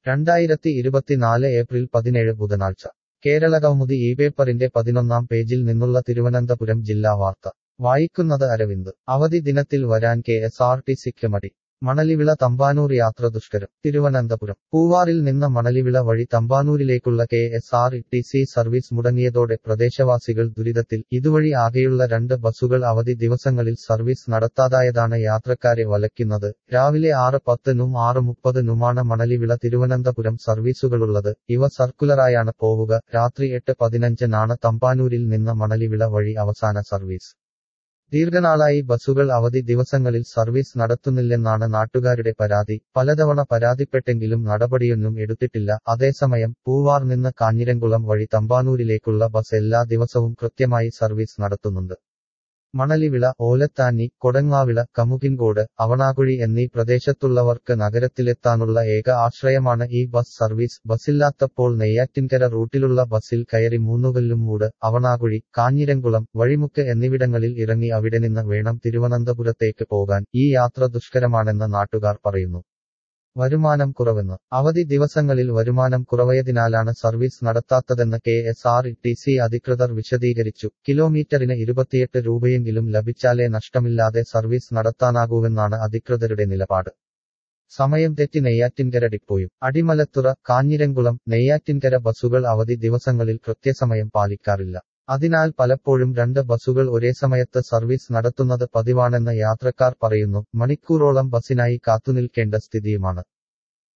രണ്ടായിരത്തി ഇരുപത്തിനാല് ഏപ്രിൽ പതിനേഴ് ബുധനാഴ്ച കേരളകൗമുദി ഈ പേപ്പറിന്റെ പതിനൊന്നാം പേജിൽ നിന്നുള്ള തിരുവനന്തപുരം ജില്ലാ വാർത്ത വായിക്കുന്നത് അരവിന്ദ് അവധി ദിനത്തിൽ വരാൻ കെ എസ് ആർ ടി സിക്ക് മടി മണലിവിള തമ്പാനൂർ യാത്ര ദുഷ്കരം തിരുവനന്തപുരം പൂവാറിൽ നിന്ന് മണലിവിള വഴി തമ്പാനൂരിലേക്കുള്ള K S R T C service മുടങ്ങിയതോടെ പ്രദേശവാസികൾ ദുരിതത്തിൽ ഇതുവഴി ആകെയുള്ള രണ്ട് ബസ്സുകൾ അവധി ദിവസങ്ങളിൽ സർവീസ് നടത്താതായതാണ് യാത്രക്കാരെ വലയ്ക്കുന്നത് രാവിലെ ആറ് പത്തിനും ആറ് മുപ്പതിനുമാണ് മണലിവിള തിരുവനന്തപുരം സർവീസുകളുള്ളത് ഇവ സർക്കുലറായാണ് പോവുക രാത്രി എട്ട് പതിനഞ്ചിനാണ് തമ്പാനൂരിൽ നിന്ന് മണലിവിള വഴി അവസാന സർവീസ് ദീർഘനാളായി ബസ്സുകൾ അവധി ദിവസങ്ങളിൽ സർവീസ് നടത്തുന്നില്ലെന്നാണ് നാട്ടുകാരുടെ പരാതി പലതവണ പരാതിപ്പെട്ടെങ്കിലും നടപടിയൊന്നും എടുത്തിട്ടില്ല അതേസമയം പൂവാർ നിന്ന് കാഞ്ഞിരംകുളം വഴി തമ്പാനൂരിലേക്കുള്ള ബസ് എല്ലാ ദിവസവും കൃത്യമായി സർവീസ് നടത്തുന്നുണ്ട് മണലിവിള ഓലത്താനി കൊടങ്ങാവിള കമുകിൻകോട് അവണാകുഴി എന്നീ പ്രദേശത്തുള്ളവർക്ക് നഗരത്തിലെത്താനുള്ള ഏക ആശ്രയമാണ് ഈ ബസ് സർവീസ് ബസ്സില്ലാത്തപ്പോൾ നെയ്യാറ്റിൻകര റൂട്ടിലുള്ള ബസ്സിൽ കയറി മൂന്നുകല്ലുംമൂട് അവണാകുഴി കാഞ്ഞിരംകുളം വഴിമുക്ക് എന്നിവിടങ്ങളിൽ ഇറങ്ങി അവിടെ നിന്ന് വേണം തിരുവനന്തപുരത്തേക്ക് പോകാൻ ഈ യാത്ര ദുഷ്കരമാണെന്ന് നാട്ടുകാർ പറയുന്നു വരുമാനം കുറവെന്ന് അവധി ദിവസങ്ങളിൽ വരുമാനം കുറവയതിനാലാണ് സർവീസ് നടത്താത്തതെന്ന് K S R T C അധികൃതർ വിശദീകരിച്ചു കിലോമീറ്ററിന് ഇരുപത്തിയെട്ട് രൂപയെങ്കിലും ലഭിച്ചാലേ നഷ്ടമില്ലാതെ സർവീസ് നടത്താനാകൂവെന്നാണ് അധികൃതരുടെ നിലപാട് സമയം തെറ്റി നെയ്യാറ്റിൻകര ഡിപ്പോയും അടിമലത്തുറ കാഞ്ഞിരംകുളം നെയ്യാറ്റിൻകര ബസ്സുകൾ അവധി ദിവസങ്ങളിൽ കൃത്യസമയം പാലിക്കാറില്ല അതിനാൽ പലപ്പോഴും രണ്ട് ബസ്സുകൾ ഒരേ സമയത്ത് സർവീസ് നടത്തുന്നത് പതിവാണെന്ന് യാത്രക്കാർ പറയുന്നു മണിക്കൂറോളം ബസ്സിനായി കാത്തുനിൽക്കേണ്ട സ്ഥിതിയുമാണ്